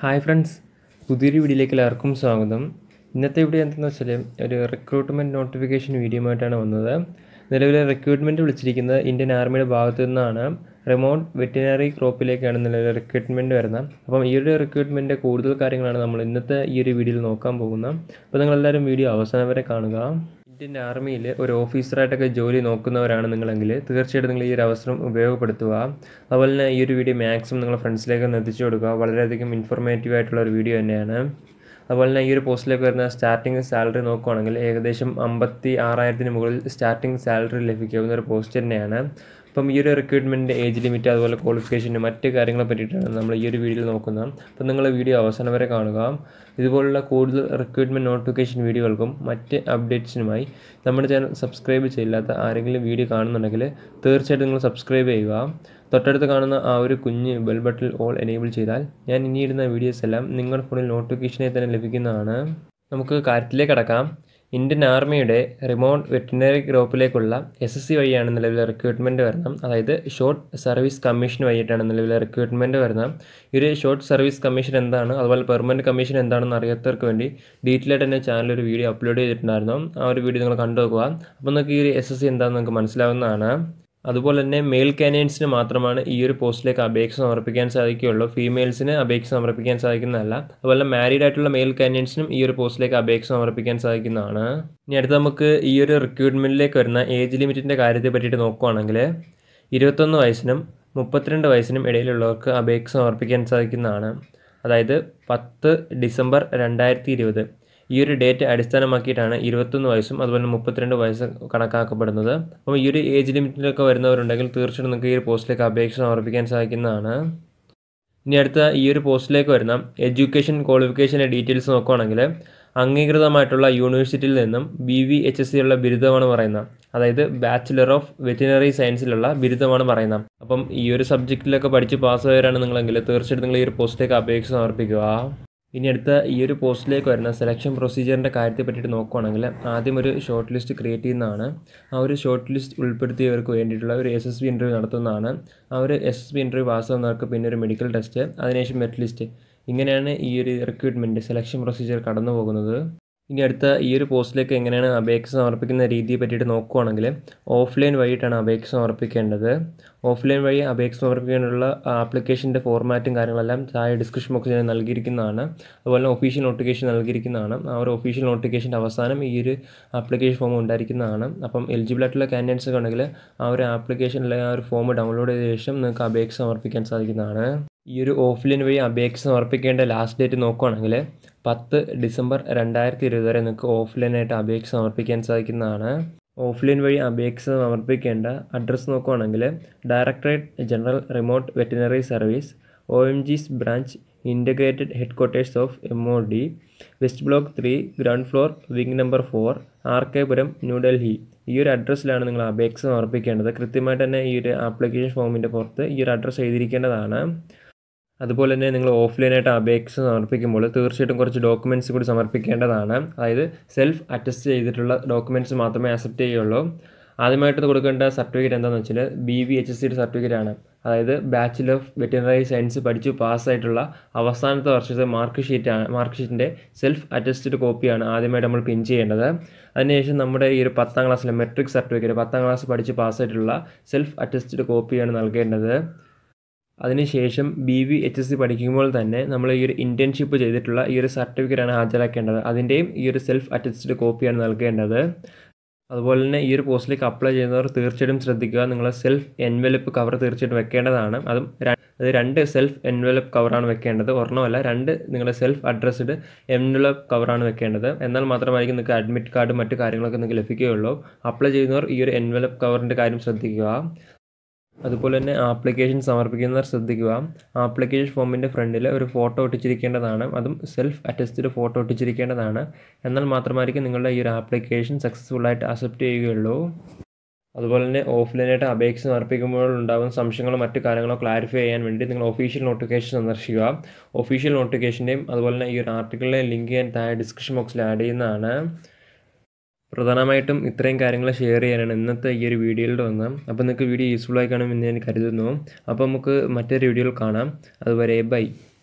hi friends പുതിയൊരു വീഡിയോയിലേക്ക് എല്ലാവർക്കും സ്വാഗതം ഇന്നത്തെ വീഡിയോ എന്തെന്ന് വെച്ചാൽ ഒരു റിക്രൂട്ട്മെൻറ്റ് നോട്ടിഫിക്കേഷൻ വീഡിയോ ആയിട്ടാണ് വന്നത് നിലവിലെ റിക്രൂട്ട്മെൻറ്റ് വിളിച്ചിരിക്കുന്നത് ഇന്ത്യൻ ആർമിയുടെ ഭാഗത്തു നിന്നാണ് റിമോട്ട് വെറ്റിനറി ക്രോപ്പിലേക്കാണ് നിലവിലെ റിക്രൂട്ട്മെൻറ്റ് വരുന്നത് അപ്പം ഈ ഒരു റിക്രൂട്ട്മെൻറ്റ് കൂടുതൽ കാര്യങ്ങളാണ് നമ്മൾ ഇന്നത്തെ ഈ ഒരു വീഡിയോയിൽ നോക്കാൻ പോകുന്നത് അപ്പോൾ നിങ്ങളെല്ലാവരും വീഡിയോ അവസാനം വരെ കാണുക ഇന്ത്യൻ ആർമിയിൽ ഒരു ഓഫീസറായിട്ടൊക്കെ ജോലി നോക്കുന്നവരാണ് നിങ്ങളെങ്കിൽ തീർച്ചയായിട്ടും നിങ്ങൾ ഈ ഒരു അവസരം ഉപയോഗപ്പെടുത്തുക അതുപോലെ തന്നെ ഈ ഒരു വീഡിയോ മാക്സിമം നിങ്ങളുടെ ഫ്രണ്ട്സിലേക്ക് ഒന്ന് എത്തിച്ചു കൊടുക്കുക വളരെയധികം ഇൻഫോർമേറ്റീവ് ആയിട്ടുള്ള ഒരു വീഡിയോ തന്നെയാണ് അതുപോലെ തന്നെ ഈ ഒരു പോസ്റ്റിലേക്ക് വരുന്ന സ്റ്റാർട്ടിംഗ് സാലറി നോക്കുകയാണെങ്കിൽ ഏകദേശം അമ്പത്തി ആറായിരത്തിന് മുകളിൽ സ്റ്റാർട്ടിംഗ് സാലറി ലഭിക്കാവുന്ന ഒരു പോസ്റ്റ് തന്നെയാണ് അപ്പം ഈ ഒരു റിക്രൂട്ട്മെൻറ്റ് ഏജ് ലിമിറ്റ് അതുപോലെ ക്വാളിഫിക്കേഷന് മറ്റ് കാര്യങ്ങളെ പറ്റിയിട്ടാണ് നമ്മൾ ഈ ഒരു വീഡിയോയിൽ നോക്കുന്നത് അപ്പം നിങ്ങൾ വീഡിയോ അവസാനം വരെ കാണുക ഇതുപോലുള്ള കൂടുതൽ റിക്രൂട്ട്മെൻറ്റ് നോട്ടിഫിക്കേഷൻ വീഡിയോകൾക്കും മറ്റ് അപ്ഡേറ്റ്സിനുമായി നമ്മുടെ ചാനൽ സബ്സ്ക്രൈബ് ചെയ്യില്ലാത്ത ആരെങ്കിലും വീഡിയോ കാണുന്നുണ്ടെങ്കിൽ തീർച്ചയായിട്ടും നിങ്ങൾ സബ്സ്ക്രൈബ് ചെയ്യുക തൊട്ടടുത്ത് കാണുന്ന ആ ഒരു കുഞ്ഞ് ബെൽ ബട്ടൺ ഓൾ എനേബിൾ ചെയ്താൽ ഞാൻ ഇനിയിടുന്ന വീഡിയോസ് എല്ലാം നിങ്ങളുടെ ഫോണിൽ നോട്ടിഫിക്കേഷനായി തന്നെ ലഭിക്കുന്നതാണ് നമുക്ക് കാര്യത്തിലേക്ക് കടക്കാം ഇന്ത്യൻ ആർമിയുടെ റിമോട്ട് വെറ്റിനറി ഗ്രൂപ്പിലേക്കുള്ള എസ് എസ് സി വഴിയാണ് നിലവിലെ റിക്രൂട്ട്മെൻറ്റ് വരുന്നത് അതായത് ഷോർട്ട് സർവീസ് കമ്മീഷൻ വഴിയിട്ടാണ് നിലവിലെ റിക്രൂട്ട്മെൻറ്റ് വരുന്നത് ഈ ഒരു ഷോർട്ട് സർവീസ് കമ്മീഷൻ എന്താണ് അതുപോലെ പെർമനൻറ്റ് കമ്മീഷൻ എന്താണെന്ന് അറിയാത്തവർക്ക് വേണ്ടി ഡീറ്റെയിൽ ആയിട്ട് തന്നെ ചാനൽ ഒരു വീഡിയോ അപ്ലോഡ് ചെയ്തിട്ടുണ്ടായിരുന്നു ആ ഒരു വീഡിയോ നിങ്ങൾ കണ്ടു നോക്കുക അപ്പോൾ നിങ്ങൾക്ക് ഈ ഒരു എസ് എസ് സി എന്താണെന്ന് നിങ്ങൾക്ക് മനസ്സിലാവുന്നതാണ് അതുപോലെ തന്നെ മെയിൽ കാൻഡിഡേറ്റ്സിന് മാത്രമാണ് ഈ ഒരു പോസ്റ്റിലേക്ക് അപേക്ഷ സമർപ്പിക്കാൻ സാധിക്കുകയുള്ളൂ ഫീമെയിൽസിന് അപേക്ഷ സമർപ്പിക്കാൻ സാധിക്കുന്നതല്ല അതുപോലെ മാരീഡ് ആയിട്ടുള്ള മെയിൽ കാൻഡിഡേറ്റ്സിനും ഈ ഒരു പോസ്റ്റിലേക്ക് അപേക്ഷ സമർപ്പിക്കാൻ സാധിക്കുന്നതാണ് ഇനി അടുത്ത് നമുക്ക് ഈ ഒരു റിക്രൂട്ട്മെൻറ്റിലേക്ക് വരുന്ന ഏജ് ലിമിറ്റിൻ്റെ കാര്യത്തെ പറ്റിയിട്ട് നോക്കുകയാണെങ്കിൽ ഇരുപത്തൊന്ന് വയസ്സിനും മുപ്പത്തിരണ്ട് വയസ്സിനും ഇടയിലുള്ളവർക്ക് അപേക്ഷ സമർപ്പിക്കാൻ സാധിക്കുന്നതാണ് അതായത് പത്ത് ഡിസംബർ രണ്ടായിരത്തി ഇരുപത് ഈ ഒരു ഡേറ്റ് അടിസ്ഥാനമാക്കിയിട്ടാണ് ഇരുപത്തൊന്ന് വയസ്സും അതുപോലെ മുപ്പത്തിരണ്ട് വയസ്സ് കണക്കാക്കപ്പെടുന്നത് അപ്പോൾ ഈ ഒരു ഏജ് ലിമിറ്റിലൊക്കെ വരുന്നവരുണ്ടെങ്കിൽ തീർച്ചയായിട്ടും നിങ്ങൾക്ക് ഈ ഒരു പോസ്റ്റിലേക്ക് അപേക്ഷ സമർപ്പിക്കാൻ സാധിക്കുന്നതാണ് ഇനി അടുത്ത ഈ ഒരു പോസ്റ്റിലേക്ക് വരുന്ന എഡ്യൂക്കേഷൻ ക്വാളിഫിക്കേഷൻ്റെ ഡീറ്റെയിൽസ് നോക്കുകയാണെങ്കിൽ അംഗീകൃതമായിട്ടുള്ള യൂണിവേഴ്സിറ്റിയിൽ നിന്നും B V H S C ഉള്ള ബിരുദമാണ് പറയുന്നത് അതായത് ബാച്ചിലർ ഓഫ് വെറ്റിനറി സയൻസിലുള്ള ബിരുദമാണ് പറയുന്നത് അപ്പം ഈ ഒരു സബ്ജക്റ്റിലൊക്കെ പഠിച്ച് പാസ്സായവരാണ് നിങ്ങളെങ്കിൽ തീർച്ചയായിട്ടും നിങ്ങൾ ഈ ഒരു പോസ്റ്റിലേക്ക് അപേക്ഷ സമർപ്പിക്കുക ഇനി അടുത്ത ഈ ഒരു പോസ്റ്റിലേക്ക് വരുന്ന സെലക്ഷൻ പ്രൊസീജിയറിൻ്റെ കാര്യത്തെ പറ്റിയിട്ട് നോക്കുകയാണെങ്കിൽ ആദ്യം ഒരു ഷോർട്ട് ലിസ്റ്റ് ക്രിയേറ്റ് ചെയ്യുന്നതാണ് ആ ഒരു ഷോർട്ട് ലിസ്റ്റ് ഉൾപ്പെടുത്തിയവർക്ക് വേണ്ടിയിട്ടുള്ള ഒരു എസ് എസ് ബി ഇൻ്റർവ്യൂ നടത്തുന്നതാണ് ആ ഒരു എസ് എസ് ബി ഇൻ്റർവ്യൂ പാസ്സാകുന്നവർക്ക് പിന്നെ ഒരു മെഡിക്കൽ ടെസ്റ്റ് അതിനുശേഷം മെറിറ്റ് ലിസ്റ്റ് ഇങ്ങനെയാണ് ഈ ഒരു റിക്രൂട്ട്മെൻറ്റ് സെലക്ഷൻ പ്രൊസീജിയർ കടന്നു പോകുന്നത് ഇനി അടുത്ത ഈ ഒരു പോസ്റ്റിലേക്ക് എങ്ങനെയാണ് അപേക്ഷ സമർപ്പിക്കുന്ന രീതിയെ പറ്റിയിട്ട് നോക്കുകയാണെങ്കിൽ ഓഫ്ലൈൻ വഴിയിട്ടാണ് അപേക്ഷ സമർപ്പിക്കേണ്ടത് ഓഫ്ലൈൻ വഴി അപേക്ഷ സമർപ്പിക്കാനുള്ള ആപ്ലിക്കേഷൻ്റെ ഫോർമാറ്റും കാര്യങ്ങളെല്ലാം താഴെ ഡിസ്ക്രിപ്ഷൻ ബോക്സിൽ നൽകിയിരിക്കുന്നതാണ് അതുപോലെ ഒഫീഷ്യൽ നോട്ടിഫിക്കേഷൻ നൽകിയിരിക്കുന്നതാണ് ആ ഒരു ഒഫീഷ്യൽ നോട്ടിഫിക്കേഷൻ്റെ അവസാനം ഈ ഒരു ആപ്ലിക്കേഷൻ ഫോം ഉണ്ടായിരിക്കുന്നതാണ് അപ്പം എലിജിബിൾ ആയിട്ടുള്ള കാൻഡിഡേറ്റ്സ് ഒക്കെ ഉണ്ടെങ്കിൽ ആ ഒരു ആപ്ലിക്കേഷനിലെ ആ ഒരു ഫോം ഡൗൺലോഡ് ചെയ്ത ശേഷം നിങ്ങൾക്ക് അപേക്ഷ സമർപ്പിക്കാൻ സാധിക്കുന്നതാണ് ഈ ഒരു ഓഫ്ലൈൻ വഴി അപേക്ഷ സമർപ്പിക്കേണ്ട ലാസ്റ്റ് ഡേറ്റ് നോക്കുകയാണെങ്കിൽ പത്ത് ഡിസംബർ രണ്ടായിരത്തി ഇരുപത് വരെ നിങ്ങൾക്ക് ഓഫ്ലൈനായിട്ട് അപേക്ഷ സമർപ്പിക്കാൻ സാധിക്കുന്നതാണ് ഓഫ്ലൈൻ വഴി അപേക്ഷ സമർപ്പിക്കേണ്ട അഡ്രസ്സ് നോക്കുകയാണെങ്കിൽ directorate general remote veterinary service O M G's branch integrated headquarters of M O D west block three ground floor wing number four R K Puram New Delhi ഈ ഒരു അഡ്രസ്സിലാണ് നിങ്ങൾ അപേക്ഷ സമർപ്പിക്കേണ്ടത് കൃത്യമായിട്ട് തന്നെ ഈ ഒരു ആപ്ലിക്കേഷൻ ഫോമിൻ്റെ പുറത്ത് ഈ ഒരു അഡ്രസ്സ് എഴുതിയിരിക്കേണ്ടതാണ് അതുപോലെ തന്നെ നിങ്ങൾ ഓഫ്ലൈനായിട്ട് അപേക്ഷ സമർപ്പിക്കുമ്പോൾ തീർച്ചയായിട്ടും കുറച്ച് ഡോക്യുമെൻറ്റ്സ് കൂടി സമർപ്പിക്കേണ്ടതാണ് അതായത് സെൽഫ് അറ്റസ്റ്റ് ചെയ്തിട്ടുള്ള ഡോക്യുമെൻറ്റ്സ് മാത്രമേ അക്സെപ്റ്റ് ചെയ്യുള്ളൂ ആദ്യമായിട്ട് കൊടുക്കേണ്ട സർട്ടിഫിക്കറ്റ് എന്താണെന്ന് വെച്ചാൽ ബി വി എച്ച് എസ് സിയുടെ സർട്ടിഫിക്കറ്റ് ആണ് അതായത് ബാച്ചിലർ ഓഫ് വെറ്റിനറി സയൻസ് പഠിച്ച് പാസ്സായിട്ടുള്ള അവസാനത്തെ വർഷത്തെ മാർക്ക് ഷീറ്റാണ് മാർക്ക് ഷീറ്റിൻ്റെ സെൽഫ് അറ്റസ്റ്റഡ് കോപ്പിയാണ് ആദ്യമായിട്ട് നമ്മൾ പിൻ ചെയ്യേണ്ടത് അതിനുശേഷം നമ്മുടെ ഈ ഒരു പത്താം ക്ലാസ്സിലെ മെട്രിക് സർട്ടിഫിക്കറ്റ് പത്താം ക്ലാസ് പഠിച്ച് പാസ്സായിട്ടുള്ള സെൽഫ് അറ്റസ്റ്റഡ് കോപ്പിയാണ് നൽകേണ്ടത് അതിനുശേഷം B V H S C പഠിക്കുമ്പോൾ തന്നെ നമ്മൾ ഈ ഒരു ഇൻറ്റേൺഷിപ്പ് ചെയ്തിട്ടുള്ള ഈ ഒരു സർട്ടിഫിക്കറ്റാണ് ഹാജരാക്കേണ്ടത് അതിൻ്റെയും ഈ ഒരു സെൽഫ് അറ്റസ്റ്റഡ് കോപ്പിയാണ് നൽകേണ്ടത് അതുപോലെ തന്നെ ഈ ഒരു പോസ്റ്റിലേക്ക് അപ്ലൈ ചെയ്യുന്നവർ തീർച്ചയായിട്ടും ശ്രദ്ധിക്കുക നിങ്ങൾ സെൽഫ് എൻവലപ്പ് കവർ തീർച്ചയായിട്ടും വെക്കേണ്ടതാണ് അതും അത് രണ്ട് സെൽഫ് എൻവലപ്പ് കവറാണ് വെക്കേണ്ടത് ഒരെണ്ണമല്ല രണ്ട് നിങ്ങളുടെ സെൽഫ് അഡ്രസ്ഡ് എൻവലപ്പ് കവറാണ് വെക്കേണ്ടത് എന്നാൽ മാത്രമായിരിക്കും നിങ്ങൾക്ക് അഡ്മിറ്റ് കാർഡ് മറ്റു കാര്യങ്ങളൊക്കെ നിങ്ങൾക്ക് ലഭിക്കുകയുള്ളൂ അപ്ലൈ ചെയ്യുന്നവർ ഈ ഒരു എൻവലപ്പ് കവറിൻ്റെ കാര്യം ശ്രദ്ധിക്കുക അതുപോലെ തന്നെ ആപ്ലിക്കേഷൻ സമർപ്പിക്കുന്നവർ ശ്രദ്ധിക്കുക ആപ്ലിക്കേഷൻ ഫോമിൻ്റെ ഫ്രണ്ടിൽ ഒരു ഫോട്ടോ ഒട്ടിച്ചിരിക്കേണ്ടതാണ് അതും സെൽഫ് അറ്റസ്റ്റഡ് ഫോട്ടോ ഒട്ടിച്ചിരിക്കേണ്ടതാണ് എന്നാൽ മാത്രമായിരിക്കും നിങ്ങളുടെ ഈ ഒരു ആപ്ലിക്കേഷൻ സക്സസ്ഫുള്ളായിട്ട് അക്സെപ്റ്റ് ചെയ്യുകയുള്ളൂ അതുപോലെ തന്നെ ഓഫ്ലൈനായിട്ട് അപേക്ഷ സമർപ്പിക്കുമ്പോൾ ഉണ്ടാകുന്ന സംശയങ്ങളോ മറ്റു കാര്യങ്ങളോ ക്ലാരിഫൈ ചെയ്യാൻ വേണ്ടി നിങ്ങൾ ഒഫീഷ്യൽ നോട്ടിഫിക്കേഷൻ സന്ദർശിക്കുക ഒഫീഷ്യൽ നോട്ടിഫിക്കേഷൻ്റെയും അതുപോലെ തന്നെ ഈ ഒരു ആർട്ടിക്കിളിലെ ലിങ്ക് ഞാൻ താഴെ ഡിസ്ക്രിപ്ഷൻ ബോക്സിൽ ആഡ് ചെയ്യുന്നതാണ് പ്രധാനമായിട്ടും ഇത്രയും കാര്യങ്ങൾ ഷെയർ ചെയ്യാനാണ് ഇന്നത്തെ ഈ ഒരു വീഡിയോയിൽ വന്നത് അപ്പോൾ നിങ്ങൾക്ക് വീഡിയോ യൂസ്ഫുൾ ആയി കാണുമെന്ന് ഞാൻ കരുതുന്നു അപ്പോൾ നമുക്ക് മറ്റൊരു വീഡിയോയിൽ കാണാം അതുവരെ ബൈ